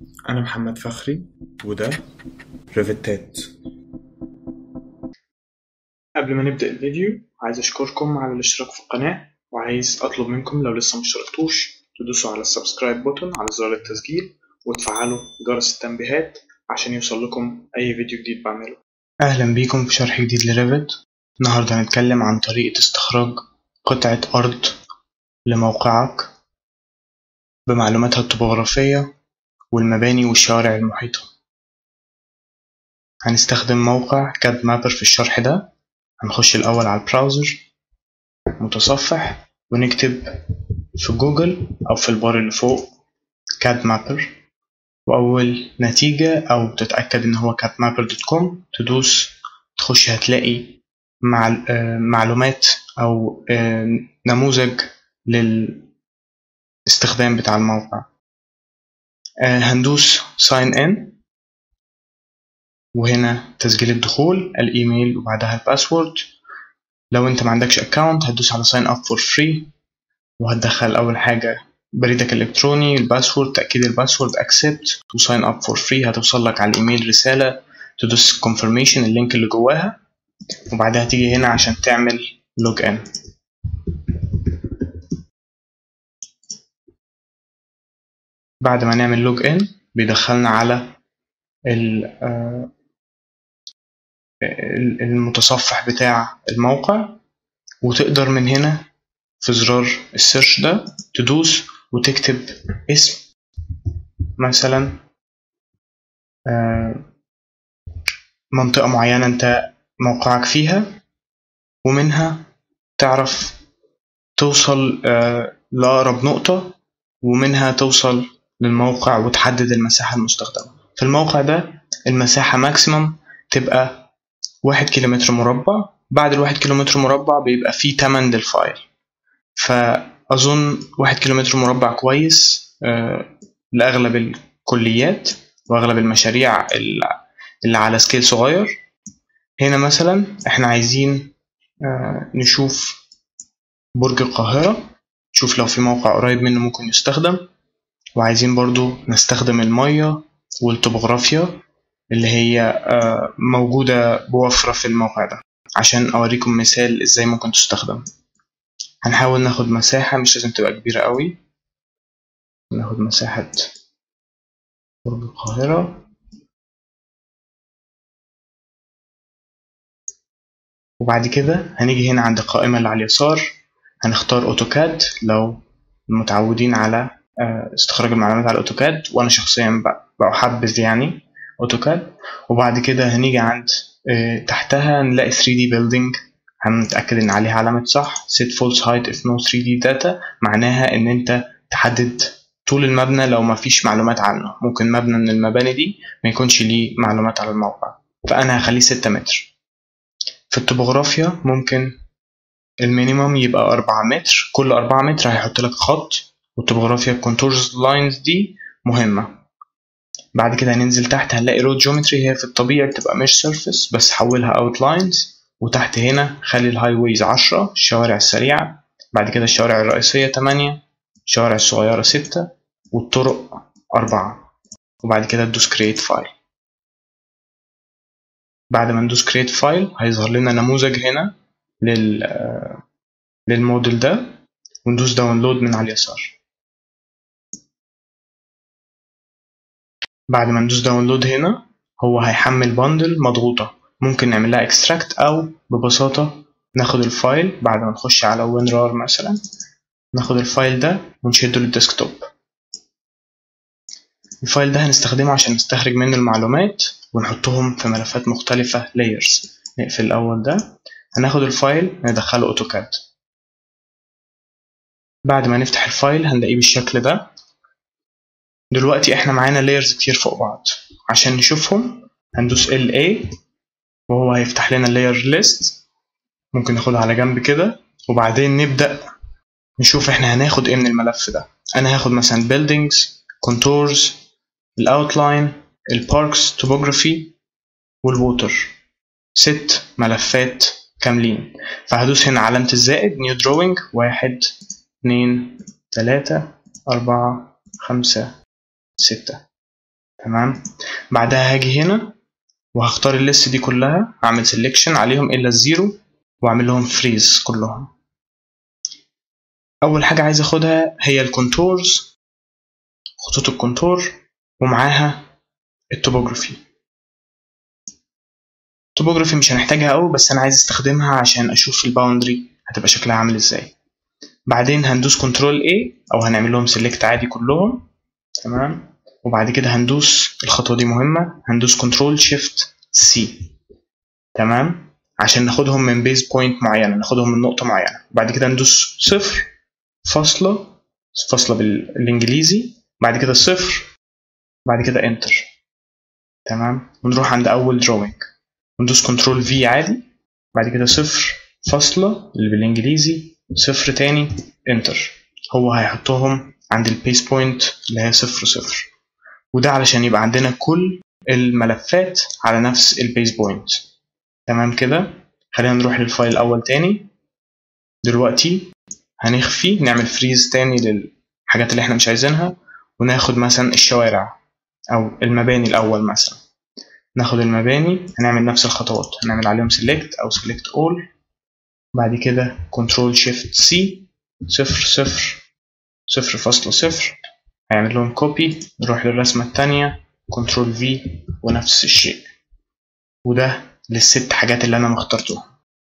أنا محمد فخري وده ريفيتات قبل ما نبدأ الفيديو عايز أشكركم على الاشتراك في القناة وعايز أطلب منكم لو لسه مشتركتوش تدوسوا على السبسكرايب بوتون على زرار التسجيل وتفعلوا جرس التنبيهات عشان يوصل لكم أي فيديو جديد بعمله أهلا بيكم في شرح جديد لريفت النهاردة هنتكلم عن طريقة استخراج قطعة أرض لموقعك بمعلوماتها الطبوغرافية والمباني والشوارع المحيطة هنستخدم موقع كاد مابر في الشرح ده هنخش الأول على البراوزر متصفح ونكتب في جوجل أو في البار اللي فوق كاد مابر وأول نتيجة أو تتأكد إن هو كاد دوت كوم تدوس تخش هتلاقي مع معلومات أو نموذج للاستخدام بتاع الموقع هندوس sign in وهنا تسجيل الدخول الايميل وبعدها الباسورد لو انت ما عندكش اكونت هتدوس على sign up for free وهتدخل اول حاجه بريدك الالكتروني الباسورد تاكيد الباسورد accept وساين اب فور فري هتوصل لك على الايميل رساله تدوس confirmation اللينك اللي جواها وبعدها تيجي هنا عشان تعمل لوج ان بعد ما نعمل لوج ان بيدخلنا على المتصفح بتاع الموقع وتقدر من هنا في زرار السيرش ده تدوس وتكتب اسم مثلا منطقة معينة انت موقعك فيها ومنها تعرف توصل لأقرب نقطة ومنها توصل للموقع وتحدد المساحة المستخدمة في الموقع ده المساحة ماكسيمم تبقى واحد كيلومتر مربع بعد الواحد كيلومتر مربع بيبقى فيه تمن للفايل فأظن واحد كيلومتر مربع كويس لأغلب الكليات وأغلب المشاريع اللي على سكيل صغير هنا مثلا احنا عايزين نشوف برج القاهرة نشوف لو في موقع قريب منه ممكن يستخدم وعايزين برضو نستخدم المية والتopografia اللي هي موجودة بوفرة في الموقع ده عشان أوريكم مثال إزاي ممكن تستخدم هنحاول ناخد مساحة مش لازم تبقى كبيرة قوي ناخد مساحة برج القاهرة وبعد كده هنيجي هنا عند القائمة اللي على اليسار هنختار أوتوكاد لو متعودين على استخراج المعلومات على الاوتوكاد وانا شخصيا بحبذ يعني اوتوكاد وبعد كده هنيجي عند تحتها نلاقي 3D building هنتأكد ان عليها علامة صح set false height if no 3D data معناها ان انت تحدد طول المبنى لو ما فيش معلومات عنه ممكن مبنى من المباني دي ما يكونش ليه معلومات على الموقع فانا هخليه 6 متر في التopografia ممكن المينيمم يبقى 4 متر كل 4 متر هيحط لك خط والتوبوغرافيا الكونتورز لاينز دي مهمة بعد كده هننزل تحت هنلاقي رود جيومتري هي في الطبيعي بتبقى مش سيرفيس بس حولها اوت لاينز وتحت هنا خلي الهاي ويز عشرة الشوارع السريعة بعد كده الشوارع الرئيسية تمانية الشوارع الصغيرة ستة والطرق أربعة وبعد كده تدوس create فايل بعد ما ندوس create فايل هيظهر لنا نموذج هنا لل للموديل ده وندوس داونلود من على اليسار بعد ما ندوس داونلود هنا هو هيحمل باندل مضغوطة ممكن نعمل لها اكستراكت أو ببساطة ناخد الفايل بعد ما نخش على WinRAR مثلا ناخد الفايل ده ونشده للديسكتوب الفايل ده هنستخدمه عشان نستخرج منه المعلومات ونحطهم في ملفات مختلفة layers نقفل الأول ده هناخد الفايل ندخله أوتوكاد بعد ما نفتح الفايل هنلاقيه بالشكل ده دلوقتي احنا معانا layers كتير فوق بعض عشان نشوفهم هندوس LA وهو هيفتح لنا layer list ممكن ناخدها على جنب كده وبعدين نبدأ نشوف احنا هناخد ايه من الملف ده انا هاخد مثلا buildings contours الاوتلاين الباركس topography والووتر ست ملفات كاملين فهدوس هنا علامة الزائد new drawing واحد اتنين تلاتة أربعة خمسة ستة تمام بعدها هاجي هنا وهختار الليست دي كلها اعمل سيلكشن عليهم الا الزيرو واعمل لهم فريز كلهم اول حاجه عايز اخدها هي الكونتورز خطوط الكونتور ومعاها التوبوجرافي التوبوجرافي مش هنحتاجها قوي بس انا عايز استخدمها عشان اشوف الباوندري هتبقى شكلها عامل ازاي بعدين هندوس كنترول A او هنعمل لهم سيلكت عادي كلهم تمام وبعد كده هندوس الخطوه دي مهمه هندوس كنترول شيفت سي تمام عشان ناخدهم من بيز بوينت معينه ناخدهم من نقطه معينه وبعد كده ندوس صفر فاصله فاصله بالانجليزي بعد كده صفر بعد كده انتر تمام ونروح عند اول دروينج وندوس كنترول في عادي بعد كده صفر فاصله اللي بالانجليزي صفر تاني انتر هو هيحطهم عند البيس بوينت اللي هي صفر صفر وده علشان يبقى عندنا كل الملفات على نفس البيس بوينت تمام كده خلينا نروح للفايل الاول تاني دلوقتي هنخفي نعمل فريز تاني للحاجات اللي احنا مش عايزينها وناخد مثلا الشوارع او المباني الاول مثلا ناخد المباني هنعمل نفس الخطوات هنعمل عليهم select او select all بعد كده كنترول شيفت سي صفر صفر صفر فاصلة صفر هيعمل لهم كوبي نروح للرسمة التانية كنترول في ونفس الشيء وده للست حاجات اللي انا مخترتهم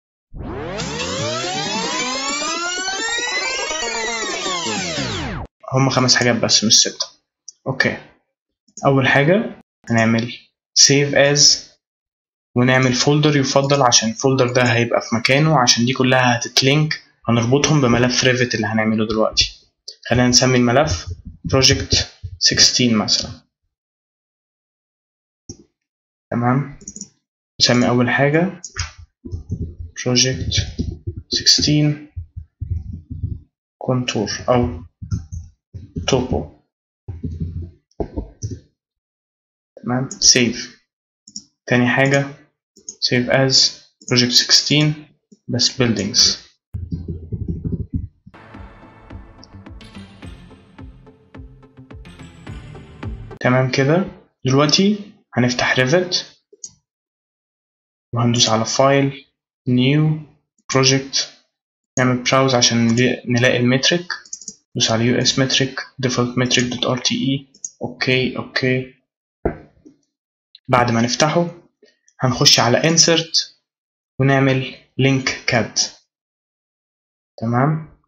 هم خمس حاجات بس مش ستة اوكي اول حاجة هنعمل save as ونعمل فولدر يفضل عشان الفولدر ده هيبقى في مكانه عشان دي كلها هتتلينك هنربطهم بملف ريفت اللي هنعمله دلوقتي خلينا نسمي الملف project 16 مثلا تمام نسمي أول حاجة project 16 contour أو topo تمام save تاني حاجة save as project 16 بس buildings تمام كده دلوقتي هنفتح ريفت وهندوس على فايل نيو بروجكت نعمل براوز عشان نلاقي المترك ندوس على يو اس مترك default metric دوت ار تي اي اوكي اوكي بعد ما نفتحه هنخش على insert ونعمل link cad تمام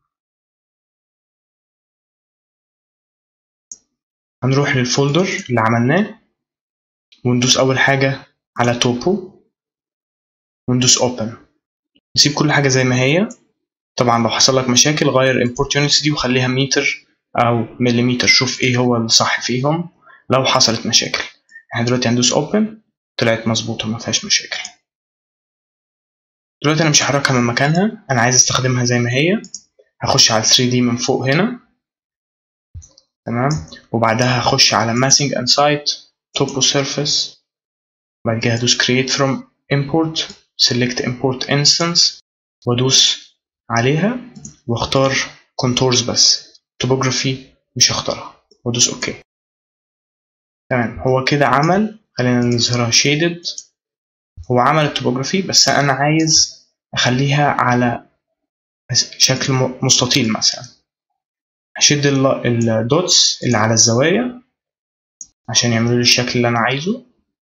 هنروح للفولدر اللي عملناه وندوس أول حاجة على توبو وندوس open نسيب كل حاجة زي ما هي طبعا لو حصل لك مشاكل غير import units دي وخليها متر أو مليمتر شوف ايه هو الصح فيهم لو حصلت مشاكل احنا دلوقتي هندوس open طلعت مظبوطة ما فيهاش مشاكل دلوقتي انا مش هحركها من مكانها انا عايز استخدمها زي ما هي هخش على 3D من فوق هنا تمام وبعدها هخش على massing and site topo surface بعد كده هدوس create from import select import instance وادوس عليها واختار contours بس topography مش هختارها وادوس اوكي تمام هو كده عمل خلينا نظهرها shaded هو عمل التوبوجرافي بس انا عايز اخليها على شكل مستطيل مثلا هشد الدوتس اللي على الزوايا عشان يعملوا لي الشكل اللي انا عايزه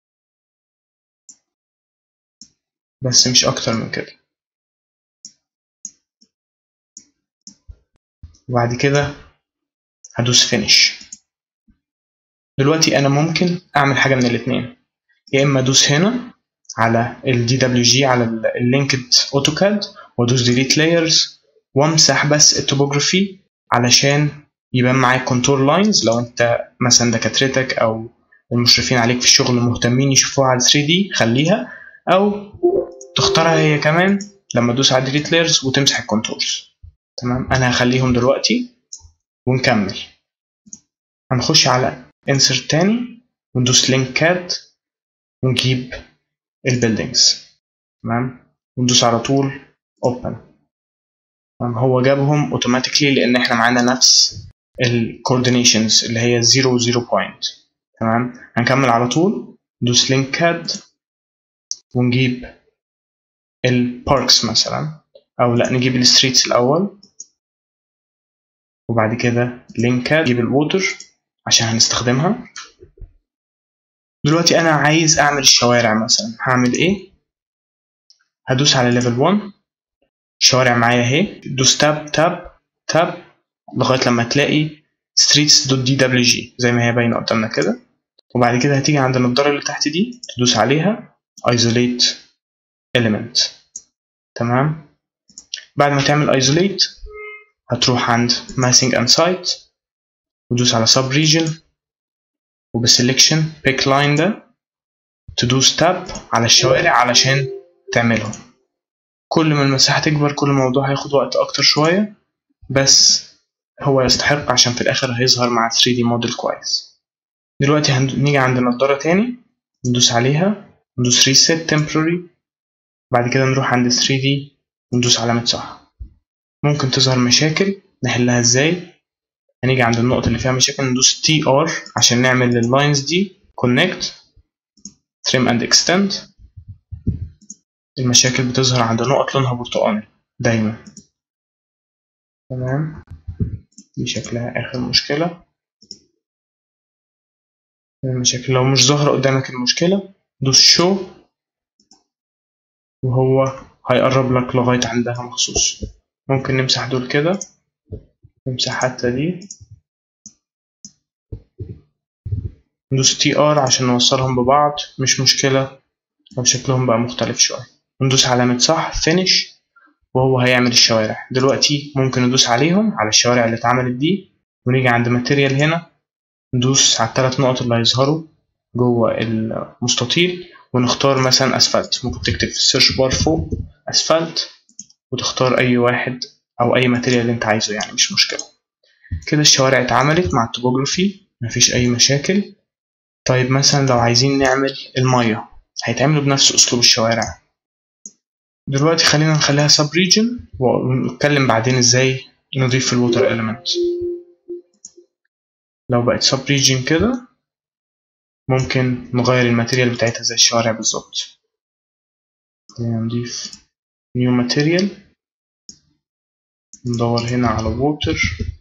بس مش اكتر من كده وبعد كده هدوس فينيش دلوقتي انا ممكن اعمل حاجه من الاتنين يا اما ادوس هنا على ال DWG على اللينكد اوتوكاد وادوس ديليت لايرز وامسح بس التوبوجرافي علشان يبان معاك كونتور لاينز لو انت مثلا دكاترتك او المشرفين عليك في الشغل مهتمين يشوفوها على 3D خليها او تختارها هي كمان لما تدوس على ديليت لايرز وتمسح الكونتورز تمام انا هخليهم دلوقتي ونكمل هنخش على insert تاني وندوس link cad ونجيب البيلدينجز تمام وندوس على طول open تمام هو جابهم اوتوماتيكلي لان احنا معانا نفس الكوردينيشنز اللي هي 0 0 بوينت تمام هنكمل على طول ندوس لينك كاد ونجيب الباركس مثلا او لا نجيب الستريتس الاول وبعد كده لينك كاد نجيب الووتر عشان هنستخدمها دلوقتي انا عايز اعمل الشوارع مثلا هعمل ايه هدوس على ليفل 1 الشوارع معايا اهي دوس تاب تاب تاب لغايه لما تلاقي streets.dwg زي ما هي باينه قدامنا كده وبعد كده هتيجي عند النضاره اللي تحت دي تدوس عليها isolate element تمام بعد ما تعمل isolate هتروح عند massing and site وتدوس على sub region وبسelection pick line ده تدوس تاب على الشوارع علشان تعملهم كل ما المساحة تكبر كل الموضوع هياخد وقت أكتر شوية بس هو يستحق عشان في الآخر هيظهر مع 3D موديل كويس دلوقتي هنيجي عند النضارة تاني ندوس عليها ندوس reset temporary بعد كده نروح عند 3D وندوس علامة صح ممكن تظهر مشاكل نحلها ازاي هنيجي عند النقطة اللي فيها مشاكل ندوس TR عشان نعمل لللاينز دي connect trim and extend المشاكل بتظهر عند نقط لونها برتقاني دايما تمام دي شكلها آخر مشكلة المشاكل لو مش ظاهرة قدامك المشكلة دوس شو وهو هيقرب لك لغاية عندها مخصوص ممكن نمسح دول كده نمسح حتى دي ندوس تي ار عشان نوصلهم ببعض مش مشكلة لو شكلهم بقى مختلف شوية ندوس علامة صح فينش وهو هيعمل الشوارع دلوقتي ممكن ندوس عليهم على الشوارع اللي اتعملت دي ونيجي عند ماتيريال هنا ندوس على الثلاث نقط اللي هيظهروا جوه المستطيل ونختار مثلا اسفلت ممكن تكتب في السيرش بار فوق اسفلت وتختار اي واحد او اي ماتيريال اللي انت عايزه يعني مش مشكله كده الشوارع اتعملت مع التوبوجرافي مفيش اي مشاكل طيب مثلا لو عايزين نعمل الميه هيتعملوا بنفس اسلوب الشوارع دلوقتي خلينا نخليها سب ريجن ونتكلم بعدين ازاي نضيف الووتر element لو بقت سب ريجن كده ممكن نغير الماتيريال بتاعتها زي الشوارع بالظبط خلينا نضيف نيو ماتيريال ندور هنا على ووتر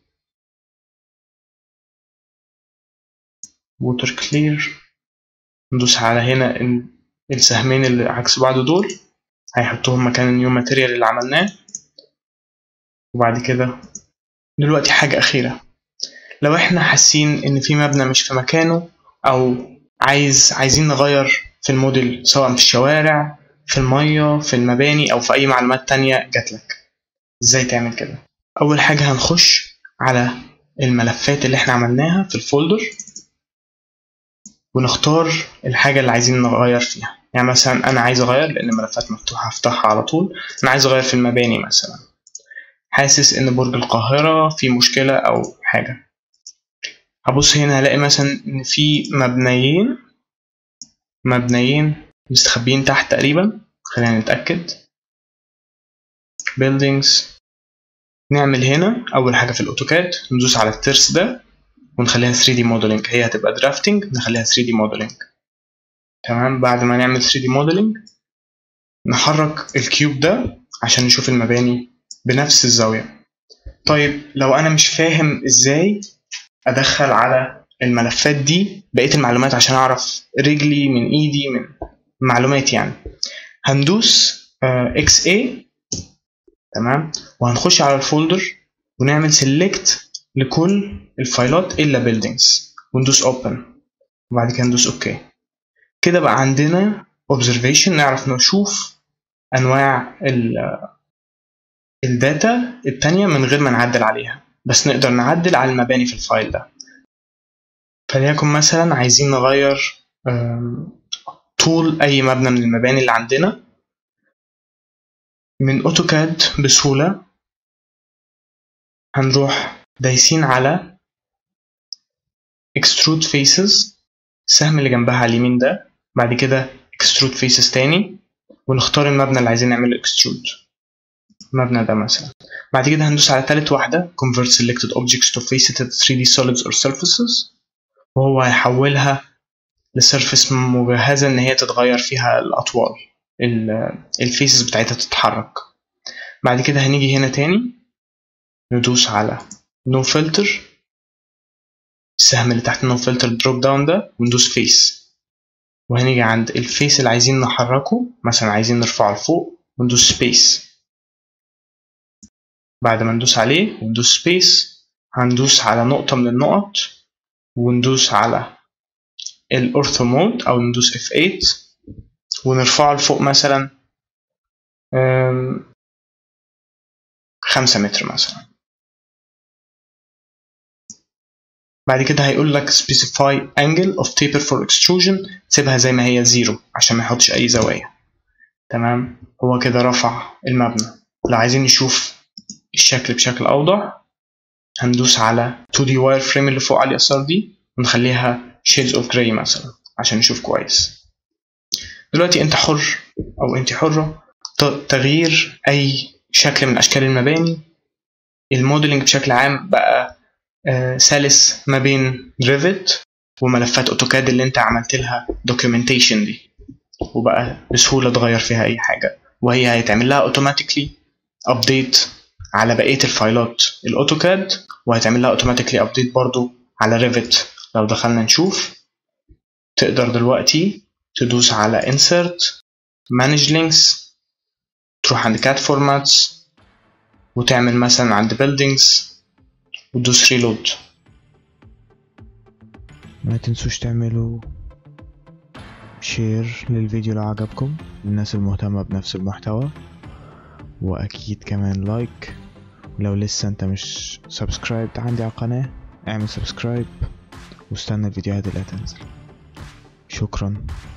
ووتر كلير ندوس على هنا السهمين اللي عكس بعض دول هيحطوهم مكان النيو ماتيريال اللي عملناه وبعد كده دلوقتي حاجة أخيرة لو احنا حاسين إن في مبنى مش في مكانه أو عايز عايزين نغير في الموديل سواء في الشوارع في المية في المباني أو في أي معلومات تانية جاتلك ازاي تعمل كده أول حاجة هنخش على الملفات اللي احنا عملناها في الفولدر ونختار الحاجة اللي عايزين نغير فيها يعني مثلا أنا عايز أغير لأن الملفات مفتوحة هفتحها على طول أنا عايز أغير في المباني مثلا حاسس إن برج القاهرة في مشكلة أو حاجة هبص هنا هلاقي مثلا إن في مبنيين مبنيين مستخبيين تحت تقريبا خلينا نتأكد buildings نعمل هنا أول حاجة في الأوتوكاد ندوس على الترس ده ونخليها 3D modeling هي هتبقى drafting نخليها 3D modeling تمام بعد ما نعمل 3D modeling نحرك الكيوب ده عشان نشوف المباني بنفس الزاوية طيب لو أنا مش فاهم إزاي أدخل على الملفات دي بقية المعلومات عشان أعرف رجلي من إيدي من معلومات يعني هندوس اكس اي تمام وهنخش على الفولدر ونعمل سيلكت لكل الفايلات الا buildings وندوس open وبعد كده ندوس اوكي كده بقى عندنا observation نعرف نشوف انواع الداتا التانية من غير ما نعدل عليها بس نقدر نعدل على المباني في الفايل ده فليكن مثلا عايزين نغير طول اي مبنى من المباني اللي عندنا من اوتوكاد بسهولة هنروح دايسين على extrude faces السهم اللي جنبها على اليمين ده بعد كده extrude faces تاني ونختار المبنى اللي عايزين نعمله extrude المبنى ده مثلا بعد كده هندوس على تالت واحدة convert selected objects to faceted 3D solids or surfaces وهو هيحولها لسيرفس مجهزة إن هي تتغير فيها الأطوال الفيسز بتاعتها تتحرك بعد كده هنيجي هنا تاني ندوس على نو no فلتر السهم اللي تحت نو فلتر دروب داون ده وندوس فيس وهنيجي عند الفيس اللي عايزين نحركه مثلا عايزين نرفعه لفوق وندوس سبيس بعد ما ندوس عليه وندوس سبيس هندوس على نقطة من النقط وندوس على الأورثو مود أو ندوس F8 ونرفعه لفوق مثلا خمسة متر مثلا بعد كده هيقول لك specify angle of taper for extrusion سيبها زي ما هي زيرو عشان ما يحطش أي زوايا تمام هو كده رفع المبنى لو عايزين نشوف الشكل بشكل أوضح هندوس على 2D wire frame اللي فوق على اليسار دي ونخليها shades of gray مثلا عشان نشوف كويس دلوقتي انت حر او انت حرة تغيير اي شكل من اشكال المباني الموديلنج بشكل عام بقى آه سلس ما بين ريفت وملفات اوتوكاد اللي انت عملت لها دوكيومنتيشن دي وبقى بسهوله تغير فيها اي حاجه وهي هيتعمل لها اوتوماتيكلي ابديت على بقيه الفايلات الاوتوكاد وهيتعمل لها اوتوماتيكلي ابديت برضو على ريفت لو دخلنا نشوف تقدر دلوقتي تدوس على insert manage links تروح عند cat formats وتعمل مثلا عند buildings وتدوس reload ما تنسوش تعملوا شير للفيديو لو عجبكم للناس المهتمة بنفس المحتوى واكيد كمان لايك ولو لسه انت مش سبسكرايب عندي على القناة اعمل سبسكرايب واستنى الفيديوهات اللي هتنزل شكرا